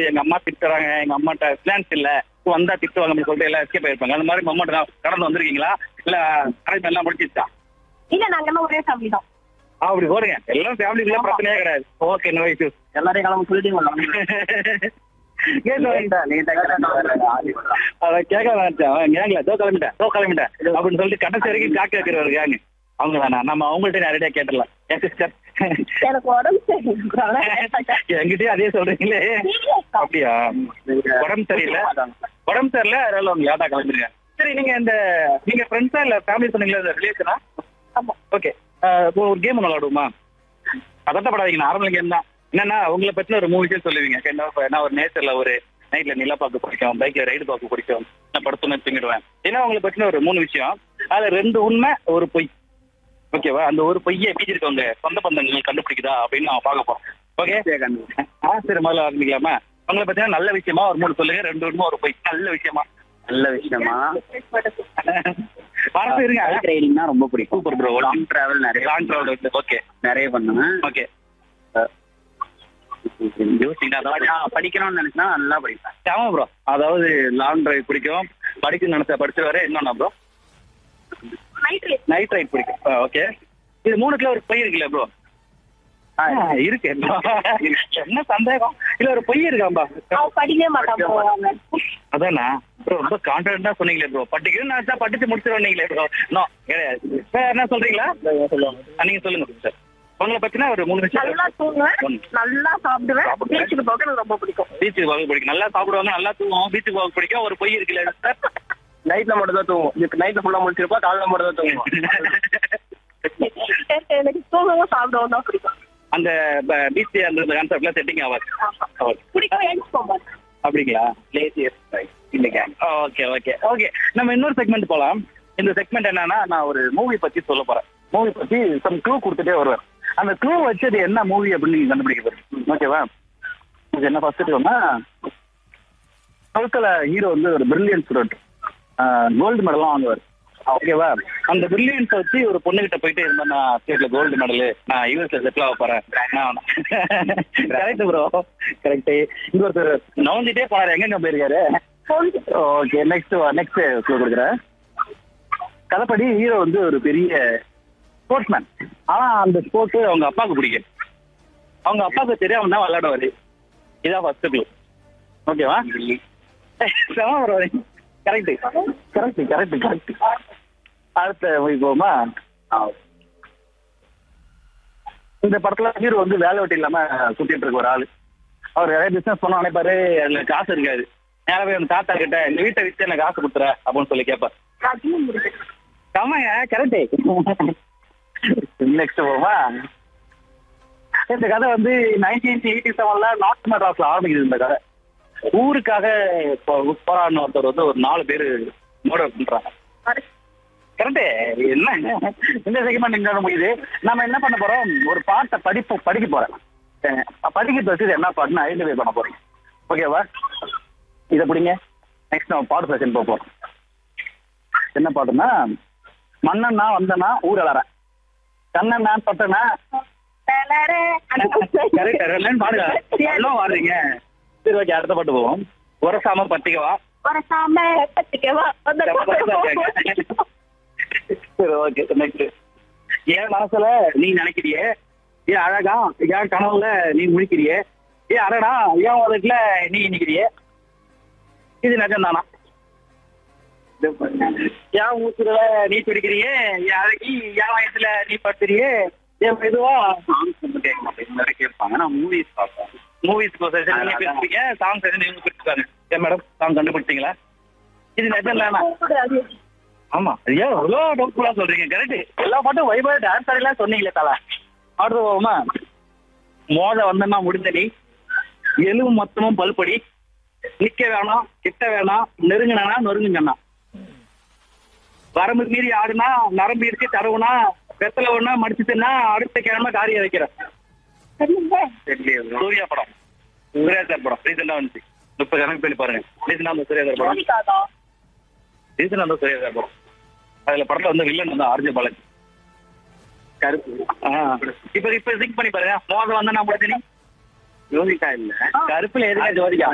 எங்க அம்மா திட்டுறாங்க எங்க அம்மாட்ட பிளான்ஸ் இல்ல வந்தா திட்டுவாங்க அப்படின்னு சொல்லிட்டு எல்லாம் எஸ்கேப் ஆயிருப்பாங்க அந்த மாதிரி அம்மாட்ட கடந்து வந்திருக்கீங்களா இல்ல அரேஞ்ச் எல்லாம் முடிச்சிருச்சா இல்ல நாங்க எல்லாம் ஒரே ஃபேமிலி தான் அப்படி போடுங்க எல்லாம் ஃபேமிலிக்குள்ள பிரச்சனையே கிடையாது ஓகே நோ இஷ்யூஸ் எல்லாரையும் கிளம்ப சொல்லிட்டீங்களா அத கேட்க வேண்டாம் கேங்கல தோ கிளம்பிட்டேன் தோ கிளம்பிட்டேன் அப்படின்னு சொல்லிட்டு கடைசி வரைக்கும் காக்க வைக்கிற ஒரு கேங் அவங்க தானா நம்ம அவங்கள்ட்ட நேரடியா கேட்டுடலாம் என் சிஸ்டர் எனக்கு உடம்பு சரியில்லை என்கிட்டயே அதே சொல்றீங்களே அப்படியா உடம்பு சரியில்லை உடம்பு சரியில்லை அதனால உங்க லேட்டா கிளம்பிருங்க சரி நீங்க இந்த நீங்க ஃப்ரெண்ட்ஸா இல்ல ஃபேமிலி சொன்னீங்களா ரிலேஷனா ஆமா ஓகே ஒரு கேம் விளாடுவோமா பதட்டப்படாதீங்க நார்மல் கேம் தான் என்னன்னா உங்களை பத்தின ஒரு மூணு விஷயம் சொல்லுவீங்க என்ன என்ன ஒரு நேச்சர்ல ஒரு நைட்ல நிலா பார்க்க பிடிக்கும் பைக்ல ரைடு பார்க்க பிடிக்கும் நான் படுத்துன்னு தூங்கிடுவேன் ஏன்னா உங்களை பத்தின ஒரு மூணு விஷயம் அதுல ரெண்டு உண்மை ஒரு பொய் ஓகேவா அந்த ஒரு பொய்யை மீதி இருக்கவங்க சொந்த பந்தங்கள் கண்டுபிடிக்குதா அப்படின்னு நான் பார்க்க போறோம் ஓகே ஆ சரி முதல்ல ஆரம்பிக்கலாமா உங்களை பத்தின நல்ல விஷயமா ஒரு மூணு சொல்லுங்க ரெண்டு உண்மை ஒரு பொய் நல்ல விஷயமா நல்ல விஷயமா பார்த்து இருங்க பைக் ரைடிங்னா ரொம்ப பிடிக்கும் சூப்பர் ப்ரோ லாங் டிராவல் நிறைய லாங் ட்ராவல் ஓகே நிறைய பண்ணுவேன் ஓகே யோசிச்சீங்கன்னா அதான் படி- படிக்கணும்னு நினைச்சா நல்லா படிப்பேன் ஆமா ப்ரோ அதாவது லாங் டிரைவ் பிடிக்கும் படிக்கணும்னு நினைச்சா படிச்சு வர என்னன்னா ப்ரோ நைட் நைட் ரைட் பிடிக்கும் ஓகே இது மூணுக்குள்ள ஒரு பொய் இருக்குல்ல ப்ரோ இருக்கு என்ன சந்தேகம் இல்ல ஒரு பொய் இருக்காம்பா அவன் படிக்கவே மாட்டான் போவாங்க அதானா ப்ரோ ரொம்ப கான்பிடண்டா சொன்னீங்களே ப்ரோ படிக்கணும்னு நினைச்சா படிச்சு முடிச்சிருவீங்களே ப்ரோ நோ கிடையாது வேற என்ன சொல்றீங்களா ஆ, நீங்க சொல்லுங்க சார் உங்களை பத்தினா ஒரு மூணு நல்லா விஷயம் தூங்குவேன் நல்லா சாப்பிடுவேன் பீச்சுக்கு போக எனக்கு ரொம்ப பிடிக்கும் பீச்சுக்கு போக பிடிக்கும் நல்லா சாப்பிடுவாங்க நல்லா தூங்குவோம் பீச்சுக்கு போக பிடிக்கும் ஒரு பொய் இருக்குல்ல சார் நைட்ல மட்டும் தான் தூங்குவோம் நைட்ல ஃபுல்லா முடிச்சிருப்பா காலைல மட்டும் தான் தூங்குவோம் எனக்கு தூங்கவும் சாப்பிடவும் தான் பிடிக்கும் அந்த பீச் அந்த கான்செப்ட்ல செட்டிங் ஆகாது Okay. பிடிக்கும் எழுந்து போக அப்படிங்களா லேசியஸ்ட் இந்த கேங் ஓகே ஓகே ஓகே நம்ம இன்னொரு செக்மெண்ட் போலாம் இந்த செக்மெண்ட் என்னன்னா நான் ஒரு மூவி பத்தி சொல்ல போறேன் மூவி பத்தி சம் க்ளூ கொடுத்துட்டே வருவேன் அந்த க்ளூ வச்சு அது என்ன மூவி அப்படின்னு நீங்க கண்டுபிடிக்க போறீங்க ஓகேவா இது என்ன ஃபர்ஸ்ட் க்ளூனா டுவெல்த்தில் ஹீரோ வந்து ஒரு பிரில்லியன்ஸ் ஸ்டூடெண்ட் கோல்டு மெடலாம் வாங்குவார் ஓகேவா அந்த பிரில்லியன்ஸ் வச்சு ஒரு பொண்ணுகிட்ட போயிட்டு இருந்தேன் நான் ஸ்டேட்ல கோல்டு மெடலு நான் யூஎஸ்ல செட்டில் ஆக போறேன் கரெக்ட் ப்ரோ கரெக்ட் இங்க ஒருத்தர் நவுந்துட்டே போனாரு எங்கெங்க போயிருக்காரு ஓகே நெக்ஸ்ட் நெக்ஸ்ட் க்ளூ கொடுக்குறேன் கதைப்படி ஹீரோ வந்து ஒரு பெரிய ஸ்போர்ட்ஸ்மேன் ஆனா அந்த ஸ்போர்ட்ஸ் அவங்க அப்பாவுக்கு பிடிக்கும் அவங்க அப்பாவுக்கு தெரியாம தான் விளையாடுவாரு இதான் ஃபர்ஸ்ட் க்ளூ ஓகேவா செம bro correct correct correct correct அடுத்த மூவி போமா இந்த படத்துல ஹீரோ வந்து வேலை வெட்டி இல்லாம சுத்திட்டு இருக்க ஒரு ஆளு அவர் நிறைய பிசினஸ் பண்ண நினைப்பாரு அதுல காசு இருக்காது நேரா போய் அந்த தாத்தா கிட்ட எங்க வீட்டை வித்து எனக்கு காசு கொடுத்துற அப்படின்னு சொல்லி கேட்பார் அதுவும் இருக்கு ஆமாங்க கரெக்ட் நெக்ஸ்ட் போமா இந்த கதை வந்து நைன்டீன் எயிட்டி செவன்ல நார்த் மெட்ராஸ்ல ஆரம்பிக்குது இந்த கதை ஊருக்காக இப்போ போராடின ஒருத்தர் வந்து ஒரு நாலு பேர் மர்டர் பண்றாங்க கரெக்டு என்ன இந்த செகமெண்ட் இங்க முடியுது நம்ம என்ன பண்ண போறோம் ஒரு பாட்டை படிப்பு படிக்க போறேன் அஹ் படிக்கிறது வச்சு என்ன பாட்டுன்னு ஐடென்டிஃபை பண்ண போறோம் ஓகேவா இதை பிடிங்க நெக்ஸ்ட் நம்ம பாட்டு செஷன் போக போறோம் என்ன பாட்டுன்னா மன்னன்னா வந்தனா ஊர் அலறேன் கண்ணன்னா தொட்டனா கரெக்ட் ரெண்டு பாடுங்க எல்லாம் வாடுறீங்க சரி ஓகே அடுத்த பாட்டு போவோம் உரசாம பத்திக்கவா வரசாம கத்துக்கவா சரி ஓகே நெக்ஸ்ட் என் மனசுல நீ நினைக்கிறியே ஏன் அழகா என் கனவுல நீ முழிக்கிறியே ஏ அடடா ஏன் உதட்டுல நீ நிக்கிறியே இது நிஜம் தானா என் மூச்சுல நீ துடிக்கிறியே என் அழகி என் வயசுல நீ படுத்துறியே என் மெதுவா சாங்ஸ் வந்து கேட்க மாட்டேன் நிறைய கேட்பாங்க நான் மூவிஸ் பார்ப்பேன் மூவிஸ் நீங்க பேசுறீங்க சாங் செஷன் இவங்க கொடுத்துருக்காங்க ஏன் மேடம் சாங் கண்டுபிடிச்சிங்களா இது நிஜம் தானா ஆமா ஐயா எவ்வளோ டவுட்ஃபுல்லா சொல்றீங்க கரெக்ட் எல்லா பாட்டும் வைபவ டான்ஸ் ஆடிலாம் சொன்னீங்களே தலா அடுத்து போவோமா மோத வந்தனா முடிஞ்ச நீ எலும்பு மொத்தமும் பல்படி நிக்க வேணாம் கிட்ட வேணாம் நெருங்கினா நொறுங்குங்கண்ணா வரம்பு மீறி ஆடுனா நரம்பு இடிச்சு தருவுனா வெத்தலை ஒண்ணா மடிச்சுட்டுன்னா அடுத்த கிழமை காரியம் வைக்கிறேன் சூர்யா படம் சூர்யா சார் படம் ரீசெண்டா வந்துச்சு முப்பது கணக்கு பண்ணி பாருங்க ரீசெண்டா வந்து சூர்யா சார் படம் ரீசன் அந்த சூர்யா சார் படம் அதுல படத்துல வந்து வில்லன் வந்து ஆர்ஜே பாலாஜி கருப்பு ஆ. இப்ப இப்ப திங்க் பண்ணி பாருங்க மோதம் வந்து நான் முடிச்சு யோசிக்கா இல்ல கருப்புல எதுக்கு ஜோதிகா